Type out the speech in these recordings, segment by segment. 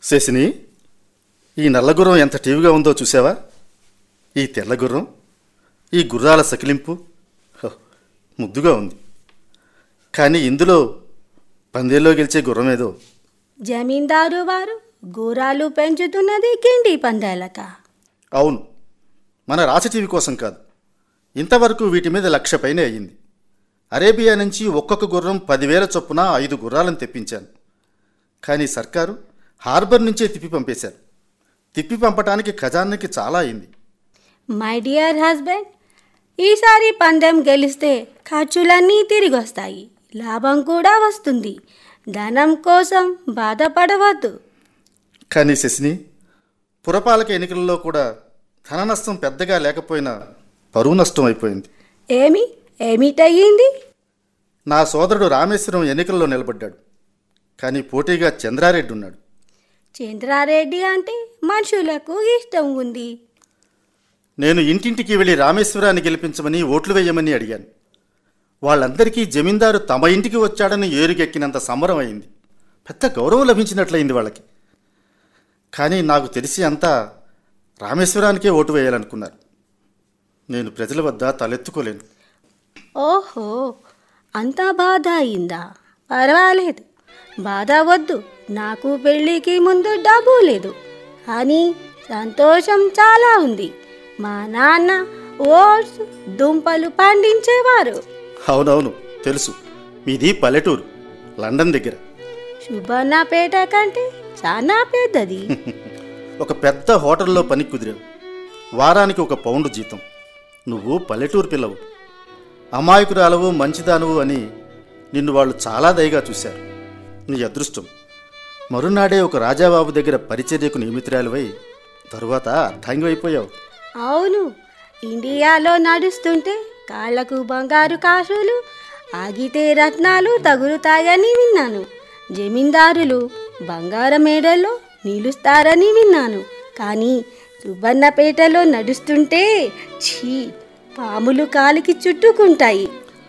శశిని ఈ నల్ల గుర్రం ఎంత టీవీగా ఉందో చూసావా ఈ తెల్ల గుర్రం ఈ గుర్రాల సకిలింపు హో, ముద్దుగా ఉంది కానీ ఇందులో పందేల్లో గెలిచే గుర్రం ఏదో జమీందారు వారు గుర్రాలు పెంచుతున్నది గిండి పందాలక అవును మన రాసి టీవీ కోసం కాదు ఇంతవరకు వీటి మీద లక్ష పైనే అయ్యింది అరేబియా నుంచి ఒక్కొక్క గుర్రం పదివేల చొప్పున ఐదు గుర్రాలను తెప్పించాను కానీ సర్కారు హార్బర్ నుంచే తిప్పి పంపేశారు తిప్పి పంపటానికి ఖజానాకి చాలా అయింది మై డియర్ హస్బెండ్ ఈసారి పందెం గెలిస్తే ఖర్చులన్నీ తిరిగి వస్తాయి లాభం కూడా వస్తుంది ధనం కోసం బాధపడవద్దు కానీ శశిని పురపాలక ఎన్నికల్లో కూడా ధన నష్టం పెద్దగా లేకపోయినా పరువు నష్టం అయిపోయింది ఏమి ఏమిటయ్యింది నా సోదరుడు రామేశ్వరం ఎన్నికల్లో నిలబడ్డాడు కానీ పోటీగా చంద్రారెడ్డి ఉన్నాడు చంద్రారెడ్డి అంటే మనుషులకు ఇష్టం ఉంది నేను ఇంటింటికి వెళ్ళి రామేశ్వరాన్ని గెలిపించమని ఓట్లు వేయమని అడిగాను వాళ్ళందరికీ జమీందారు తమ ఇంటికి వచ్చాడని ఏరుకెక్కినంత సంబరం అయింది పెద్ద గౌరవం లభించినట్లయింది వాళ్ళకి కానీ నాకు తెలిసి అంతా రామేశ్వరానికే ఓటు వేయాలనుకున్నారు నేను ప్రజల వద్ద తలెత్తుకోలేను ఓహో అంత బాధ అయిందా పర్వాలేదు బాధ వద్దు నాకు పెళ్ళికి ముందు డబ్బు లేదు కానీ సంతోషం చాలా ఉంది మా నాన్న ఓట్స్ దుంపలు పండించేవారు అవునవును తెలుసు మీది పల్లెటూరు లండన్ దగ్గర సుబర్ణపేట కంటే చాలా పెద్దది ఒక పెద్ద హోటల్లో పని కుదిరావు వారానికి ఒక పౌండ్ జీతం నువ్వు పల్లెటూరు పిల్లవు అమాయకురాలవు మంచిదానవు అని నిన్ను వాళ్ళు చాలా దయగా చూశారు నీ అదృష్టం మరునాడే ఒక రాజాబాబు దగ్గర పరిచర్యకు నియమితురాలివై తరువాత అర్ధాంగమైపోయావు అవును ఇండియాలో నడుస్తుంటే కాళ్ళకు బంగారు కాసులు ఆగితే రత్నాలు తగులుతాయని విన్నాను జమీందారులు బంగారం మేడల్లో నిలుస్తారని విన్నాను కానీ సుబర్ణపేటలో నడుస్తుంటే ఛీ పాములు కాలికి చుట్టుకుంటాయి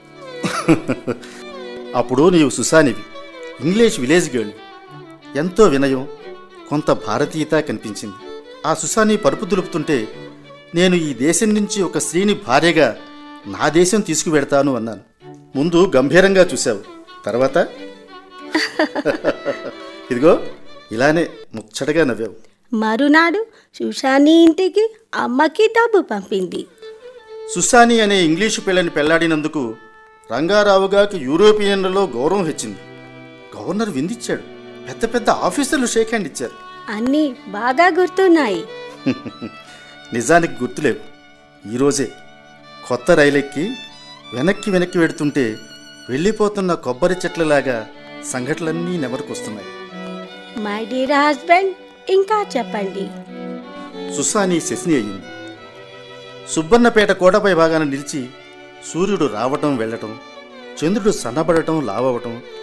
అప్పుడు నీవు సుసానివి ఇంగ్లీష్ విలేజ్ గర్ల్ ఎంతో వినయం కొంత భారతీయత కనిపించింది ఆ సుసాని పరుపు దులుపుతుంటే నేను ఈ దేశం నుంచి ఒక స్త్రీని భార్యగా నా దేశం తీసుకువెడతాను అన్నాను ముందు గంభీరంగా చూశావు తర్వాత ఇదిగో ఇలానే ముచ్చటగా నవ్వావు మరునాడు సుషాని ఇంటికి అమ్మకి డబ్బు పంపింది సుసాని అనే ఇంగ్లీషు పిల్లని పెళ్లాడినందుకు రంగారావుగారికి యూరోపియన్లలో గౌరవం హెచ్చింది గవర్నర్ విందిచ్చాడు పెద్ద పెద్ద ఆఫీసర్లు షేక్ హ్యాండ్ ఇచ్చారు అన్నీ బాగా గుర్తున్నాయి నిజానికి గుర్తులేవు ఈరోజే కొత్త రైలెక్కి వెనక్కి వెనక్కి వెడుతుంటే వెళ్ళిపోతున్న కొబ్బరి చెట్లలాగా సంఘటనలన్నీ నెమరుకొస్తున్నాయి మై డియర్ హస్బెండ్ ఇంకా చెప్పండి సుసాని శశిని అయ్యింది సుబ్బన్నపేట కోటపై భాగాన నిలిచి సూర్యుడు రావటం వెళ్ళటం చంద్రుడు సన్నబడటం లావవటం